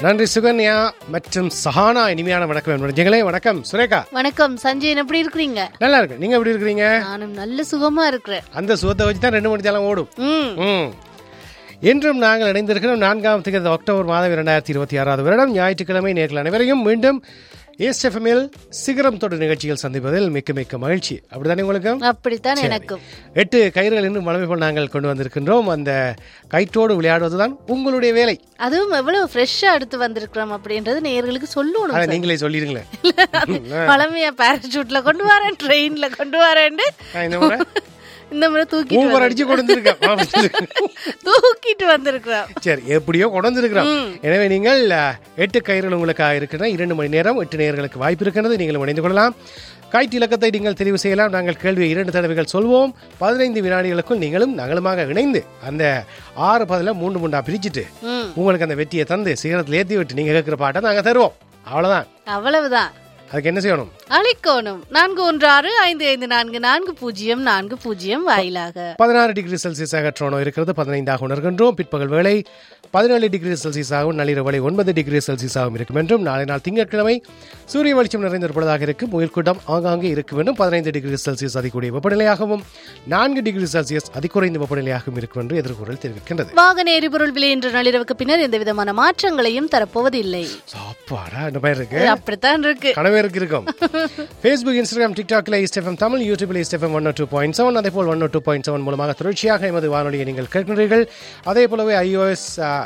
நன்றி சுகன்யா மற்றும் சஹானா இனிமையான வணக்கம் நெஞ்சங்களே வணக்கம் சுரேகா வணக்கம் சஞ்சய் எப்படி இருக்கிறீங்க நல்லா இருக்கு நீங்க எப்படி இருக்கிறீங்க நானும் நல்ல சுகமா இருக்கிறேன் அந்த சுகத்தை வச்சு தான் ரெண்டு மணி தேலம் ஓடும் ம் ம் இன்றும் நாங்கள் இணைந்திருக்கிறோம் நான்காம் தேதி அக்டோபர் மாதம் இரண்டாயிரத்தி இருபத்தி ஆறாவது வருடம் ஞாயிற்றுக்கிழமை நேர்கள் அனைவரையும் மீண்டும் ஏஸ்எஃப்எம்எல் சிகரம் தொடர் நிகழ்ச்சிகள் சந்திப்பதில் மிக்க மிக்க மகிழ்ச்சி அப்படித்தானே உங்களுக்கு அப்படித்தான் எனக்கும் எட்டு கயிறுகள் இன்னும் மழை போல் நாங்கள் கொண்டு வந்திருக்கின்றோம் அந்த கயிற்றோடு விளையாடுவதுதான் உங்களுடைய வேலை அதுவும் எவ்வளவு ஃப்ரெஷ்ஷா எடுத்து வந்திருக்கிறோம் அப்படின்றது நேயர்களுக்கு சொல்லணும் அதை நீங்களே சொல்லிடுங்களேன் பழமையா பேராசூட்ல கொண்டு வரேன் ட்ரெயின்ல கொண்டு வரேன்னு ஆ, இந்த முறை இந்த முறை தூக்கிட்டு ஊவர் அடிச்சு கொண்டு வந்திருக்கேன் தூக்கிட்டு வந்திருக்கிறோம் சரி எப்படியோ கொண்டு வந்திருக்கிறோம் எனவே நீங்கள் அஹ், எட்டு கயிறுகள் உங்களுக்காக இருக்கின்றன இரண்டு மணி நேரம் எட்டு நேர்களுக்கு வாய்ப்பு இருக்கிறது நீங்கள் இணைந்து கொள்ளலாம் காய்ச்சி இலக்கத்தை நீங்கள் தெரிவு செய்யலாம் நாங்கள் கேள்வியை இரண்டு தடவைகள் சொல்வோம் பதினைந்து வினாடிகளுக்குள் நீங்களும் நகலுமாக இணைந்து அந்த ஆறு பதில மூன்று மூன்றா பிரிச்சுட்டு ம் உங்களுக்கு அந்த வெற்றியை தந்து சிகரத்தில் ஏற்றி விட்டு நீங்கள் கேட்குற பாட்டை நாங்கள் தருவோம் அவ்வளோதான் அவ்வளவுதான் அதுக்கு என்ன செய்யணும் அழைக்கணும் நான்கு ஒன்று ஆறு ஐந்து ஐந்து நான்கு நான்கு பூஜ்ஜியம் நான்கு பூஜ்ஜியம் வாயிலாக பதினாறு டிகிரி செல்சியஸாக ட்ரோனோ இருக்கிறது பதினைந்தாக உணர்கின்றோம் பிற்பகல் வேளை பதினேழு டிகிரி செல்சியஸாகவும் நள்ளிரவு வேளை ஒன்பது டிகிரி செல்சியஸாகவும் இருக்கும் என்றும் நாளை நாள் திங்கட்கிழமை சூரிய வெளிச்சம் நிறைந்த ஒரு பொழுதாக இருக்கும் முயற்கூட்டம் ஆங்காங்கே இருக்கும் என்றும் பதினைந்து டிகிரி செல்சியஸ் அதிகூடிய வெப்பநிலையாகவும் நான்கு டிகிரி செல்சியஸ் அதிகுறைந்த வெப்பநிலையாகவும் இருக்கும் என்று எதிர்கூறல் தெரிவிக்கின்றது வாகன எரிபொருள் விலை இன்று நள்ளிரவுக்கு பின்னர் எந்த விதமான மாற்றங்களையும் தரப்போவதில்லை சாப்பாடா என்ன பயிர் இருக்கு அப்படித்தான் இருக்கு கனவேருக்கு இருக்கும் ஃபேஸ்புக் இன்ஸ்டாகிராம் டிக்டாக்ல இஸ்டெஃபம் தமிழ் யூடியூபில் இஸ்டெஃபம் ஒன் டூ பாயிண்ட் செவன் அதே போல் ஒன் டூ பாயிண்ட் செவன் மூலமாக தொடர்ச்சியாக எமது வானொலியை நீங்கள் கேட்கின்றீர்கள் அதே போலவே ஐஓஎஸ்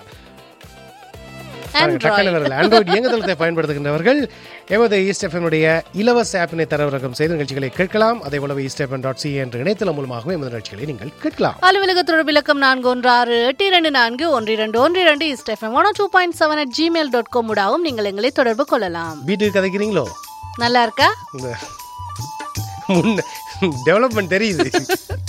ஆண்ட்ராய்டு இயங்குதளத்தை பயன்படுத்துகின்றவர்கள் எமது ஈஸ்டெஃபனுடைய இலவச ஆப்பினை தரவிறக்கம் செய்து நிகழ்ச்சிகளை கேட்கலாம் அதே போலவே ஈஸ்டெஃபன் டாட் சி என்ற இணையதளம் மூலமாகவும் எமது நிகழ்ச்சிகளை நீங்கள் கேட்கலாம் அலுவலக தொடர்பு இலக்கம் நான்கு ஒன்று ஆறு எட்டு இரண்டு நான்கு ஒன்று இரண்டு ஒன்று இரண்டு இஸ்டெஃபம் one two point seven at Gmail dot com ஊடாகவும் நீங்கள் எங்களை தொடர்பு கொள்ளலாம் வீட்டுக்கு கதைக்கிறீங்களோ நல்லா இருக்கா இந்த முன்ன டெவலப்மெண்ட் தெரியுது